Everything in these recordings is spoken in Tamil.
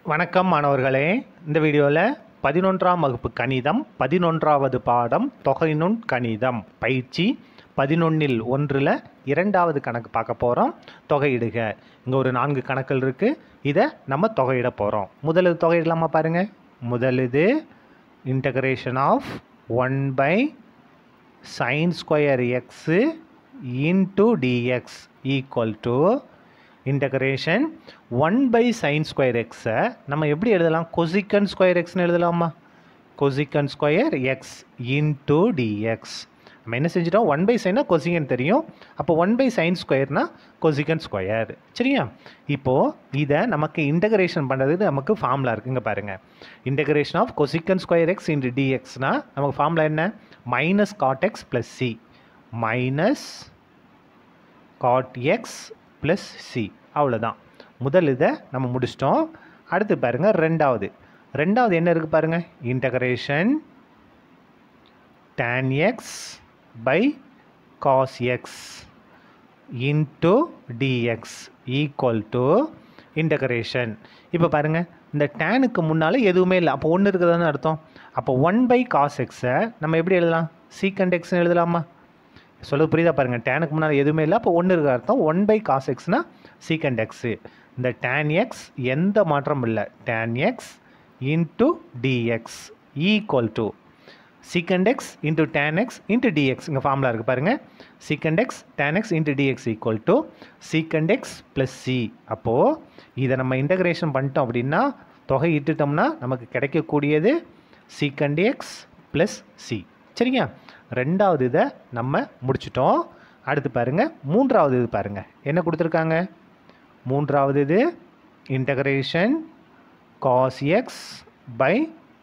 வணக்கம் மாணவர்களே இந்த வீடியோவில் பதினொன்றாம் வகுப்பு கணிதம் பதினொன்றாவது பாடம் தொகைநுண் கணிதம் பயிற்சி பதினொன்னில் ஒன்றில் இரண்டாவது கணக்கு பார்க்க போகிறோம் தொகையிடுக இங்கே ஒரு நான்கு கணக்குகள் இருக்குது இதை நம்ம தொகையிட போகிறோம் முதல் தொகையிடலாமா பாருங்கள் முதலுது integration of one by sine square x into dx equal to integration one by sine square எக்ஸை நம்ம எப்படி எழுதலாம் கொசிக்கன் ஸ்கொயர் எக்ஸ்னு எழுதலாமா cosecant square x into dx நம்ம என்ன செஞ்சிட்டோம் ஒன் பை சைனா கொசிகன் தெரியும் அப்போ ஒன் பை சைன் ஸ்கொயர்னா கொசிகன் ஸ்கொயர் சரியா இப்போது இதை நமக்கு இன்டகிரேஷன் பண்ணுறதுக்கு நமக்கு ஃபார்முலா இருக்குங்க பாருங்கள் integration of cosecant square x into டிஎக்ஸ்னா நமக்கு ஃபார்முலா என்ன minus cot x plus C minus cot x plus C அவ்வளோதான் முதல் இதை நம்ம முடிச்சிட்டோம் அடுத்து பாருங்கள் ரெண்டாவது ரெண்டாவது என்ன இருக்குது பாருங்கள் integration tan x by cos x into dx equal to integration இப்போ பாருங்கள் இந்த டேனுக்கு முன்னால் எதுவுமே இல்லை அப்போ ஒன்று இருக்குதுன்னு அர்த்தம் அப்போ ஒன் பை காஸ் எக்ஸை நம்ம எப்படி எழுதலாம் சீக்கண்ட் எக்ஸ்னு எழுதலாமா சொல்ல புரியுதா பாருங்கள் டேனுக்கு முன்னால் எதுவுமே இல்லை அப்போ ஒன்று இருக்க அர்த்தம் ஒன் பை காஸ் எக்ஸ்னா சீக்கண்ட் எக்ஸு இந்த டேன் எக்ஸ் எந்த மாற்றமும் இல்லை tan x into dx equal to secant x into tan x into dx இங்கே ஃபார்முலா இருக்குது பாருங்கள் secant x tan x into dx equal to secant x plus C அப்போது இதை நம்ம இன்டகிரேஷன் பண்ணிட்டோம் அப்படின்னா தொகை இட்டுட்டோம்னா நமக்கு கிடைக்கக்கூடியது சீக்கண்ட் எக்ஸ் ப்ளஸ் சி சரிங்க ரெண்டாவது இதை நம்ம முடிச்சிட்டோம் அடுத்து பாருங்கள் மூன்றாவது இது பாருங்கள் என்ன கொடுத்துருக்காங்க மூன்றாவது இது integration cos x by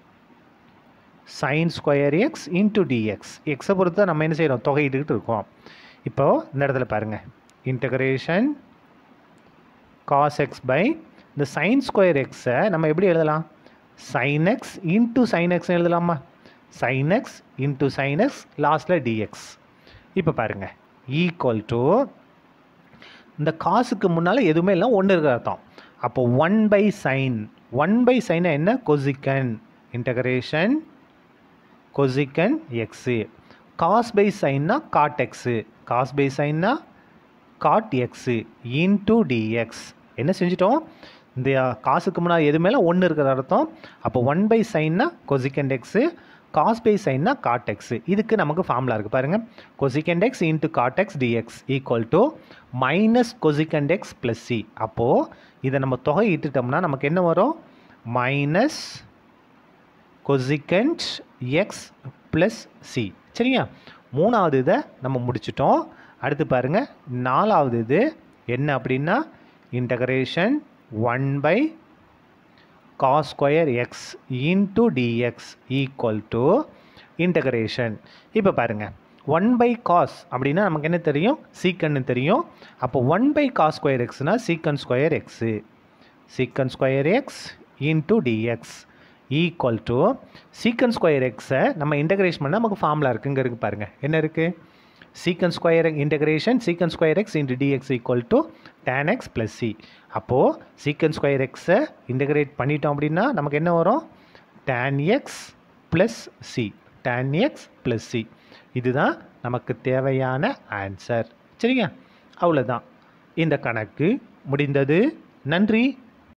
sine square x into dx எக்ஸை பொறுத்து நம்ம என்ன செய்கிறோம் தொகையிட்டுக்கிட்டு இருக்கோம் இப்போது இந்த இடத்துல பாருங்கள் இன்டகிரேஷன் காஸ் எக்ஸ் பை இந்த சைன் ஸ்கொயர் எக்ஸை நம்ம எப்படி எழுதலாம் சைன் எக்ஸ் இன்ட்டு சைன் எக்ஸ்னு எழுதலாமா sine x into sine x லாஸ்ட்டில் டிஎக்ஸ் இப்போ பாருங்கள் ஈக்குவல் டு இந்த காசுக்கு முன்னால் எதுவுமே இல்லை ஒன்று இருக்கிற அர்த்தம் அப்போ one by sine one by சைனை என்ன cosecant integration cosecant x cos by சைன்னா காட் எக்ஸு காஸ் பை சைன்னா காட் எக்ஸு இன்டூ டிஎக்ஸ் என்ன செஞ்சிட்டோம் இந்த காசுக்கு முன்னால் எதுவுமே ஒன்று இருக்கிற அர்த்தம் அப்போ ஒன் பை சைன்னா கொசிக்கண்ட் எக்ஸு காஸ் பை சைன்னா காட் எக்ஸு இதுக்கு நமக்கு ஃபார்முலா இருக்குது பாருங்கள் cosecant x into cot x dx equal to minus cosecant x plus C அப்போது இதை நம்ம தொகை இட்டுட்டோம்னா நமக்கு என்ன வரும் minus cosecant x plus C சரியா மூணாவது இதை நம்ம முடிச்சிட்டோம் அடுத்து பாருங்கள் நாலாவது இது என்ன அப்படின்னா integration one by cos square x into dx equal to integration இப்போ பாருங்கள் ஒன் பை காஸ் அப்படின்னா நமக்கு என்ன தெரியும் சீக்கன்னு தெரியும் அப்போ ஒன் பை காஸ் ஸ்கொயர் எக்ஸ்னால் secant square x secant square x into dx equal to secant square எக்ஸை நம்ம இன்டகிரேஷன் பண்ணால் நமக்கு ஃபார்முலா இருக்குங்க இருக்குது பாருங்கள் என்ன இருக்குது secant square integration secant square x into dx equal to tan x plus C அப்போது சீக்கன் ஸ்கொயர் எக்ஸை இன்டகிரேட் பண்ணிட்டோம் அப்படின்னா நமக்கு என்ன வரும் tan x plus c tan x plus c இதுதான் நமக்கு தேவையான ஆன்சர் சரிங்க அவ்வளோதான் இந்த கணக்கு முடிந்தது நன்றி